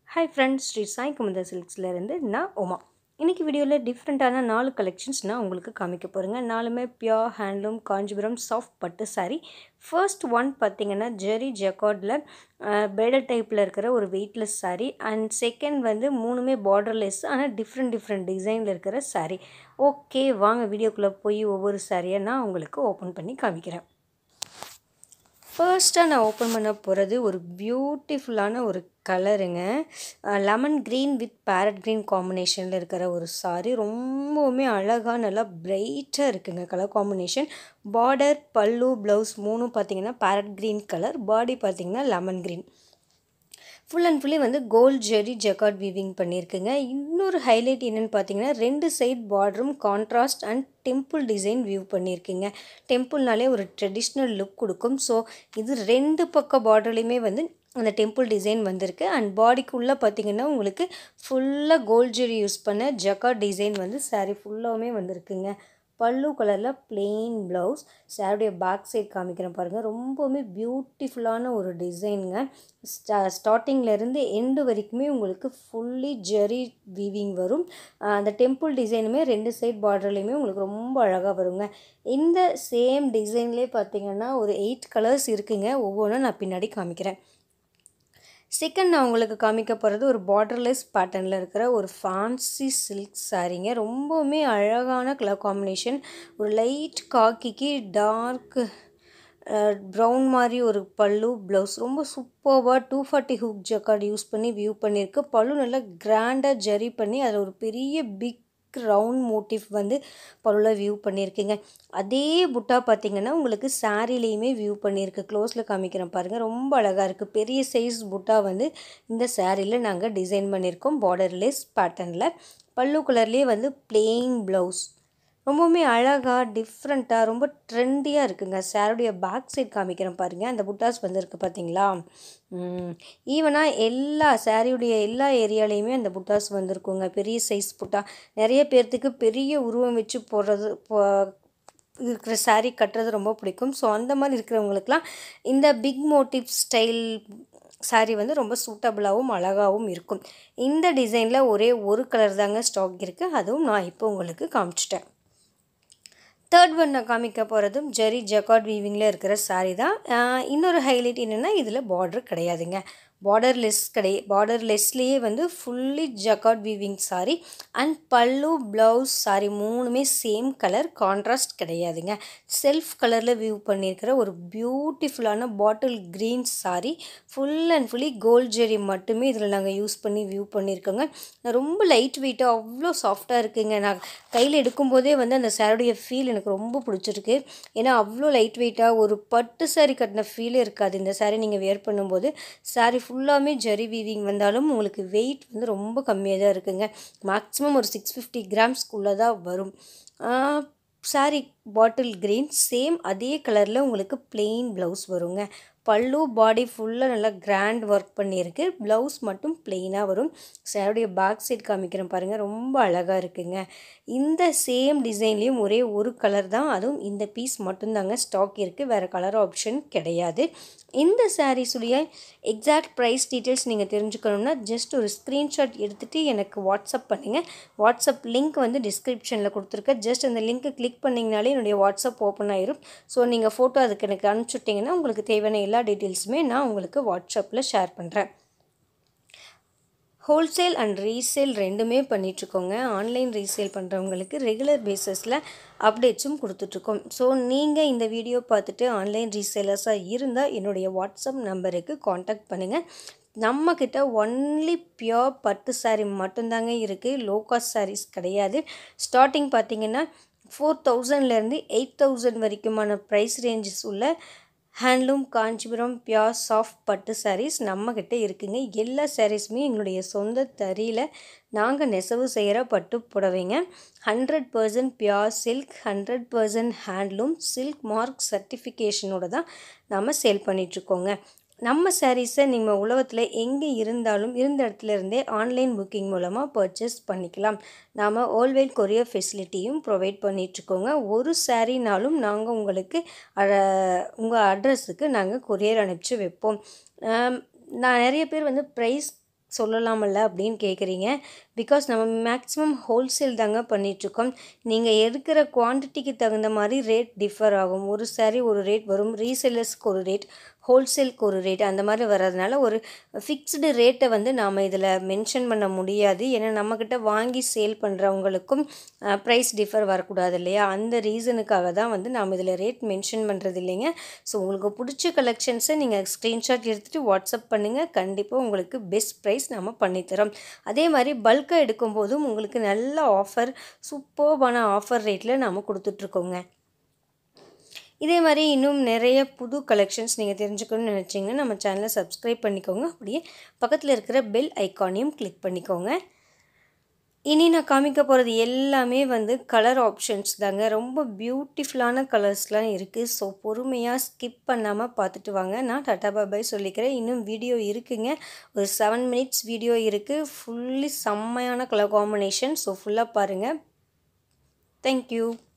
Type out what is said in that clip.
hi friends Sri Sai Kumudha சில்க்ஸ்லேருந்து நான் உமா இன்றைக்கி வீடியோவில் டிஃப்ரெண்ட்டான நாலு கலெக்ஷன்ஸ் நான் உங்களுக்கு காமிக்க போகிறேங்க நாலுமே பியோர் ஹேண்ட்லூம் காஞ்சிபுரம் சாஃப்ட் பட்டு saree ஃபர்ஸ்ட் ஒன் பார்த்தீங்கன்னா ஜெரி ஜெக்கார்டில் பிரைடல் டைப்பில் இருக்கிற ஒரு வெயிட்லெஸ் saree அண்ட் செகண்ட் வந்து மூணுமே பார்டர்லெஸ் ஆனால் டிஃப்ரெண்ட் டிஃப்ரெண்ட் டிசைனில் இருக்கிற saree ஓகே வாங்க வீடியோக்குள்ளே போய் ஒவ்வொரு சாரியை நான் உங்களுக்கு ஓப்பன் பண்ணி காமிக்கிறேன் ஃபர்ஸ்ட்டாக நான் ஓப்பன் பண்ண போகிறது ஒரு பியூட்டிஃபுல்லான ஒரு கலருங்க lemon green with parrot green காம்பினேஷனில் இருக்கிற ஒரு சாரி ரொம்பவுமே அழகாக நல்லா பிரைட்டாக இருக்குங்க கலர் காம்பினேஷன் பார்டர் பல்லு ப்ளவுஸ் மூணும் பார்த்தீங்கன்னா பேரட் க்ரீன் கலர் பாடி பார்த்தீங்கன்னா lemon green full and fully வந்து கோல்ட் ஜெரி ஜெக்கார்ட் வீவிங் பண்ணியிருக்குங்க இன்னொரு ஹைலைட் என்னென்னு பார்த்தீங்கன்னா ரெண்டு சைட் பார்டரும் contrast and temple design weave பண்ணியிருக்குங்க டெம்பிள்னாலே ஒரு ட்ரெடிஷ்னல் லுக் கொடுக்கும் ஸோ இது ரெண்டு பக்க பார்டர்லேயுமே வந்து அந்த டெம்பிள் டிசைன் வந்திருக்கு அண்ட் பாடிக்குள்ளே பார்த்தீங்கன்னா உங்களுக்கு ஃபுல்லாக கோல்ட் ஜெரி யூஸ் பண்ண ஜக்கார்ட் டிசைன் வந்து சாரீ ஃபுல்லாகவுமே வந்திருக்குங்க பல்லு கலரில் பிளெயின் ப்ளவுஸ் சாரியுடைய பேக் சைட் காமிக்கிறேன் பாருங்கள் ரொம்பவுமே பியூட்டிஃபுல்லான ஒரு டிசைனுங்க ஸ்டா ஸ்டார்டிங்லேருந்து எண்டு வரைக்குமே உங்களுக்கு ஃபுல்லி ஜெரி வீவிங் வரும் அந்த டெம்பிள் டிசைனுமே ரெண்டு சைட் பார்டர்லேயுமே உங்களுக்கு ரொம்ப அழகாக வருங்க இந்த சேம் டிசைன்லேயே பார்த்தீங்கன்னா ஒரு எயிட் கலர்ஸ் இருக்குங்க ஒவ்வொன்றும் நான் பின்னாடி காமிக்கிறேன் செகண்ட் நான் உங்களுக்கு காமிக்க போகிறது ஒரு பார்டர்லெஸ் பேட்டர்னில் இருக்கிற ஒரு ஃபேன்சி சில்க் சாரீங்க ரொம்பவுமே அழகான கலர் காம்பினேஷன் ஒரு லைட் காக்கிக்கு டார்க் ப்ரௌன் மாதிரி ஒரு பல்லு ப்ளவுஸ் ரொம்ப சூப்பர்வாக two forty hook jacquard use பண்ணி வியூ பண்ணியிருக்கு பல்லு நல்லா கிராண்டாக ஜரி பண்ணி அதில் ஒரு பெரிய பிக் ரவுண்ட் மோட்டிவ் வந்து பல்லுவில் வியூ பண்ணியிருக்குங்க அதே புட்டா பார்த்திங்கன்னா உங்களுக்கு சாரீலேயுமே வியூ பண்ணியிருக்கு க்ளோஸில் காமிக்கிறேன் பாருங்கள் ரொம்ப அழகாக இருக்குது பெரிய சைஸ் புட்டா வந்து இந்த சாரியில் நாங்கள் டிசைன் பண்ணியிருக்கோம் பார்டர்லெஸ் பேட்டர்னில் பல்லு கலர்லேயே வந்து பிளெயின் ப்ளவுஸ் ரொம்பவுமே அழகாக டிஃப்ரெண்ட்டாக ரொம்ப ட்ரெண்டியாக இருக்குங்க சாருடைய பேக் சைட் காமிக்கிறேன் பாருங்கள் அந்த புட்டாஸ் வந்துருக்கு பார்த்தீங்களா ஈவனாக எல்லா சாரியுடைய எல்லா ஏரியாலேயுமே அந்த புட்டாஸ் வந்திருக்குங்க பெரிய சைஸ் புட்டா நிறைய பேர்த்துக்கு பெரிய உருவம் வச்சு போடுறது இருக்கிற சாரீ கட்டுறது ரொம்ப பிடிக்கும் ஸோ அந்த மாதிரி இருக்கிறவங்களுக்குலாம் இந்த பிக் மோட்டிவ் ஸ்டைல் சாரீ வந்து ரொம்ப சூட்டபுளாகவும் அழகாகவும் இருக்கும் இந்த டிசைனில் ஒரே ஒரு கலர் தாங்க ஸ்டாக் இருக்குது அதுவும் நான் இப்போ உங்களுக்கு காமிச்சிட்டேன் தேர்ட் ஒன் நான் காமிக்க போகிறதும் ஜெரி ஜக்கார்ட் வீவிங்கில் இருக்கிற சாரீ தான் இன்னொரு ஹைலைட் என்னென்னா இதில் பார்டர் கிடையாதுங்க பார்டர்லெஸ் கிடை பார்டர்லெஸ்லேயே வந்து fully jacquard weaving sari and பல்லு ப்ளவுஸ் சாரி மூணுமே சேம் கலர் கான்ட்ராஸ்ட் கிடையாதுங்க செல்ஃப் கலரில் வியூ பண்ணியிருக்கிற ஒரு பியூட்டிஃபுல்லான bottle green sari full and fully gold zari மட்டுமே இதில் நாங்கள் யூஸ் பண்ணி வியூ பண்ணியிருக்கோங்க ரொம்ப லைட் வெயிட்டாக அவ்வளோ சாஃப்டாக இருக்குங்க நான் கையில் எடுக்கும்போதே வந்து அந்த சாரியுடைய ஃபீல் எனக்கு ரொம்ப பிடிச்சிருக்கு ஏன்னா அவ்வளோ லைட் வெயிட்டாக ஒரு பட்டு சாரி கட்டின ஃபீலே இருக்காது இந்த சாரி நீங்கள் வேர் பண்ணும்போது சாரி ஃபுல்லாமே ஜரி வீவிங் வந்தாலும் உங்களுக்கு வெயிட் வந்து ரொம்ப கம்மியாக தான் இருக்குங்க மேக்ஸிமம் ஒரு சிக்ஸ் ஃபிஃப்டி கிராம்ஸ்க்குள்ளே தான் வரும் சாரி பாட்டில் க்ரீன் சேம் அதே கலரில் உங்களுக்கு பிளெயின் ப்ளவுஸ் வருங்க பல்லு பாடி ஃபுல்லாக நல்லா கிராண்ட் ஒர்க் பண்ணியிருக்கு ப்ளவுஸ் மட்டும் பிளெயினாக வரும் சாரியுடைய பேக் சைட் காமிக்கிறேன் பாருங்கள் ரொம்ப அழகாக இருக்குங்க இந்த சேம் டிசைன்லேயும் ஒரே ஒரு கலர் தான் அதுவும் இந்த பீஸ் மட்டும்தாங்க ஸ்டாக் இருக்குது வேறு கலர் ஆப்ஷன் கிடையாது இந்த சாரீஸுடைய எக்ஸாக்ட் ப்ரைஸ் டீட்டெயில்ஸ் நீங்கள் தெரிஞ்சுக்கணும்னா ஜஸ்ட் ஒரு ஸ்க்ரீன்ஷாட் எடுத்துகிட்டு எனக்கு வாட்ஸ்அப் பண்ணுங்கள் வாட்ஸ்அப் லிங்க் வந்து டிஸ்கிரிப்ஷனில் கொடுத்துருக்கேன் ஜஸ்ட் அந்த லிங்க்கை கிளிக் பண்ணிங்கனாலே என்னுடைய வாட்ஸ்அப் ஓப்பன் ஆயிரும் ஸோ நீங்கள் ஃபோட்டோ அதுக்கு எனக்கு அனுப்பிச்சுட்டிங்கன்னா உங்களுக்கு தேவையான எல்லா டீட்டெயில்ஸுமே நான் உங்களுக்கு வாட்ஸ்அப்பில் ஷேர் பண்ணுறேன் ஹோல்சேல் அண்ட் ரீசேல் ரெண்டுமே பண்ணிகிட்ருக்கோங்க ஆன்லைன் ரீசேல் பண்ணுறவங்களுக்கு ரெகுலர் பேஸஸில் அப்டேட்ஸும் கொடுத்துட்ருக்கோம் ஸோ நீங்கள் இந்த வீடியோ பார்த்துட்டு ஆன்லைன் ரீசேலர்ஸாக இருந்தால் என்னுடைய வாட்ஸ்அப் நம்பருக்கு காண்டாக்ட் பண்ணுங்கள் நம்மக்கிட்ட ஒன்லி பியோர் பட்டு சாரீ மட்டும்தாங்க இருக்குது லோ காஸ்ட் சாரீஸ் கிடையாது ஸ்டார்டிங் பார்த்திங்கன்னா ஃபோர் தௌசண்ட்லேருந்து எயிட் தௌசண்ட் வரைக்குமான ப்ரைஸ் ரேஞ்சஸ் உள்ள ஹேண்ட்லூம் காஞ்சிபுரம் பியோர் சாஃப்ட் பட்டு சாரீஸ் நம்மக்கிட்ட இருக்குங்க எல்லா சாரீஸுமே எங்களுடைய சொந்த தறியில் நாங்கள் நெசவு செய்கிற பட்டு புடவைங்க hundred percent pure silk hundred percent handloom silk mark சர்டிஃபிகேஷனோட தான் நம்ம சேல் பண்ணிகிட்ருக்கோங்க நம்ம சாரீஸை நீங்கள் உலகத்தில் எங்கே இருந்தாலும் இருந்த இடத்துல இருந்தே ஆன்லைன் புக்கிங் மூலமாக பர்ச்சேஸ் பண்ணிக்கலாம் நாம் ஆல்வேல் கொரியர் ஃபெசிலிட்டியும் ப்ரொவைட் பண்ணிகிட்ருக்கோங்க ஒரு சாரீனாலும் நாங்கள் உங்களுக்கு உங்கள் அட்ரஸுக்கு நாங்கள் கொரியர் அனுப்பிச்சி வைப்போம் நான் நிறைய பேர் வந்து ப்ரைஸ் சொல்லலாமல்ல அப்படின்னு கேட்குறீங்க பிகாஸ் நம்ம மேக்ஸிமம் ஹோல்சேல் தாங்க பண்ணிகிட்ருக்கோம் நீங்கள் எடுக்கிற குவான்டிட்டிக்கு தகுந்த மாதிரி ரேட் டிஃபர் ஆகும் ஒரு சாரீ ஒரு ரேட் வரும் ரீசெல்லர்ஸ்க்கு ஒரு ரேட் ஹோல்சேலுக்கு ஒரு ரேட் அந்த மாதிரி வர்றதுனால ஒரு ஃபிக்ஸ்டு ரேட்டை வந்து நாம் இதில் மென்ஷன் பண்ண முடியாது ஏன்னா நம்மக்கிட்ட வாங்கி சேல் பண்ணுறவங்களுக்கும் ப்ரைஸ் டிஃபர் வரக்கூடாது இல்லையா அந்த ரீசனுக்காக தான் வந்து நாம் இதில் ரேட் மென்ஷன் பண்ணுறது இல்லைங்க ஸோ உங்களுக்கு பிடிச்ச கலெக்ஷன்ஸை நீங்கள் ஸ்க்ரீன்ஷாட் எடுத்துகிட்டு வாட்ஸ்அப் பண்ணுங்கள் கண்டிப்பாக உங்களுக்கு பெஸ்ட் ப்ரைஸ் நம்ம பண்ணித்தரோம் அதே மாதிரி பல்காக எடுக்கும்போதும் உங்களுக்கு நல்ல ஆஃபர் சூப்பர்பான ஆஃபர் ரேட்டில் நாம் கொடுத்துட்ருக்கோங்க இதே மாதிரி இன்னும் நிறைய புது கலெக்ஷன்ஸ் நீங்கள் தெரிஞ்சுக்கணும்னு நினச்சிங்கன்னா நம்ம சேனலை சப்ஸ்கிரைப் பண்ணிக்கோங்க அப்படியே பக்கத்தில் இருக்கிற பெல் ஐக்கானையும் கிளிக் பண்ணிக்கோங்க இனி நான் காமிக்க போகிறது எல்லாமே வந்து கலர் ஆப்ஷன்ஸ் தாங்க ரொம்ப பியூட்டிஃபுல்லான கலர்ஸ்லாம் இருக்குது ஸோ பொறுமையாக ஸ்கிப் பண்ணாமல் பார்த்துட்டு வாங்க நான் டாட்டா பாபாய் சொல்லிக்கிறேன் இன்னும் வீடியோ இருக்குங்க ஒரு செவன் மினிட்ஸ் வீடியோ இருக்குது ஃபுல்லி செம்மையான கலர் காம்பினேஷன் ஸோ ஃபுல்லாக பாருங்கள் தேங்க்யூ